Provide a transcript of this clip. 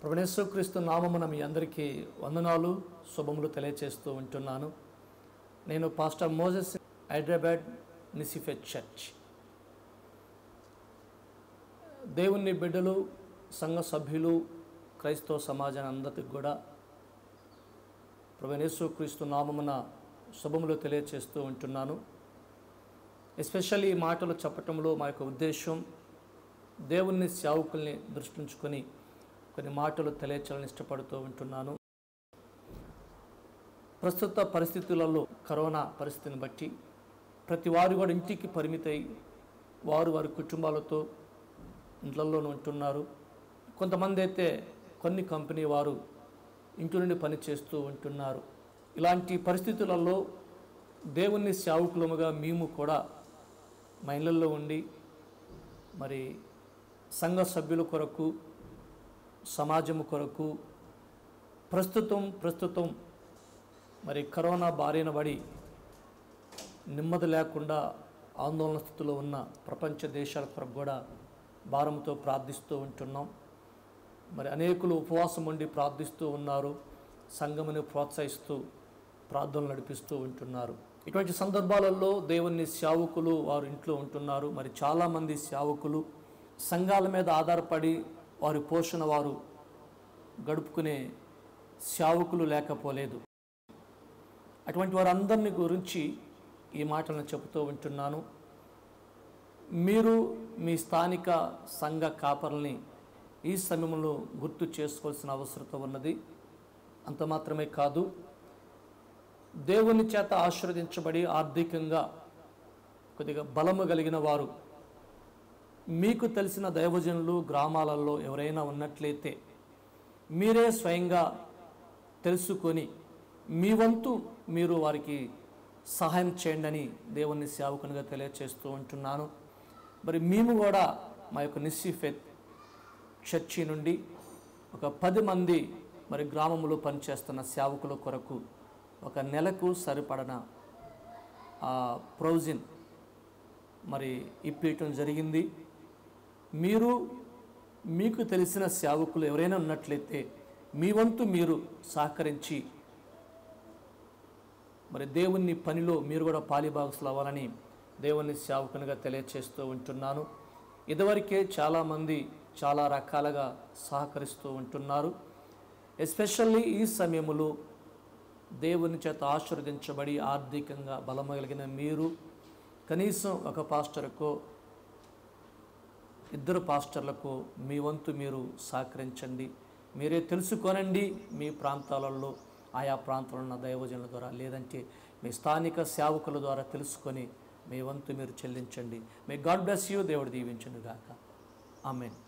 ప్రభునేశ్వక్రీస్తు నామమున మీ అందరికీ వందనాలు శుభములు తెలియచేస్తూ ఉంటున్నాను నేను పాస్టర్ మోజెస్ హైదరాబాద్ నిసిఫెట్ చర్చ్ దేవుని బిడ్డలు సంఘ సభ్యులు క్రైస్తవ సమాజాన్ని అందరికి కూడా ప్రభునేశ్వక్రీస్తు నామమున శుభములు తెలియచేస్తూ ఉంటున్నాను ఎస్పెషల్లీ ఈ మాటలు చెప్పటంలో మా యొక్క ఉద్దేశం దేవుని సేవకుల్ని దృష్టించుకొని కొన్ని మాటలు తెలియచాలని ఇష్టపడుతూ ఉంటున్నాను ప్రస్తుత పరిస్థితులలో కరోనా పరిస్థితిని బట్టి ప్రతి వారు కూడా ఇంటికి పరిమితై వారు వారి కుటుంబాలతో ఇంట్లలోనే ఉంటున్నారు కొంతమంది అయితే కొన్ని కంపెనీ వారు ఇంటి నుండి పని చేస్తూ ఉంటున్నారు ఇలాంటి పరిస్థితులలో దేవుని సేవకులముగా మేము కూడా మా ఇళ్ళల్లో ఉండి మరి సంఘ సభ్యుల కొరకు సమాజము కొరకు ప్రస్తుతం ప్రస్తుతం మరి కరోనా బారిన పడి నెమ్మది లేకుండా ఆందోళన స్థితిలో ఉన్న ప్రపంచ దేశాల కొరకు కూడా భారంతో ప్రార్థిస్తూ ఉంటున్నాం మరి అనేకులు ఉపవాసం ఉండి ప్రార్థిస్తూ ఉన్నారు సంఘముని ప్రోత్సహిస్తూ ప్రార్థనలు నడిపిస్తూ ఉంటున్నారు ఇటువంటి సందర్భాలలో దేవుని సేవకులు వారు ఇంట్లో ఉంటున్నారు మరి చాలామంది సేవకులు సంఘాల మీద ఆధారపడి వారి పోషణ వారు గడుపుకునే సేవకులు లేకపోలేదు అటువంటి వారందరిని గురించి ఈ మాటలను చెబుతూ ఉంటున్నాను మీరు మీ స్థానిక సంఘ కాపర్లని ఈ సమయంలో గుర్తు చేసుకోవాల్సిన అవసరం ఉన్నది అంత మాత్రమే కాదు దేవుని చేత ఆశీర్వదించబడి ఆర్థికంగా కొద్దిగా బలము కలిగిన వారు మీకు తెలిసిన దైవజనులు గ్రామాలలో ఎవరైనా ఉన్నట్లయితే మీరే స్వయంగా తెలుసుకొని మీ వంతు మీరు వారికి సహాయం చేయండి అని దేవుని సేవకునిగా తెలియచేస్తూ ఉంటున్నాను మరి మేము కూడా మా యొక్క నిస్సిఫెత్ చర్చి నుండి ఒక పది మంది మరి గ్రామంలో పనిచేస్తున్న సేవకుల కొరకు ఒక నెలకు సరిపడన ప్రొవిజన్ మరి ఇప్పించడం జరిగింది మీరు మీకు తెలిసిన సేవకులు ఎవరైనా ఉన్నట్లయితే మీ వంతు మీరు సహకరించి మరి దేవుని పనిలో మీరు కూడా పాలిభాగస్తులు అవ్వాలని దేవుని సేవకునిగా తెలియచేస్తూ ఉంటున్నాను ఇదివరకే చాలామంది చాలా రకాలుగా సహకరిస్తూ ఉంటున్నారు ఎస్పెషల్లీ ఈ సమయంలో దేవుని చేత ఆశీర్వదించబడి ఆర్థికంగా బలమగలిగిన మీరు కనీసం ఒక పాస్టర్కో ఇద్దరు పాస్టర్లకు మీ వంతు మీరు సహకరించండి మీరే తెలుసుకోనండి మీ ప్రాంతాలలో ఆయా ప్రాంతాల్లో ఉన్న దైవజనుల ద్వారా లేదంటే మీ స్థానిక సేవకుల ద్వారా తెలుసుకొని మీ వంతు మీరు చెల్లించండి మీ గాడ్ బ్లెస్ యూ దేవుడు దీవించను గాక ఆమెన్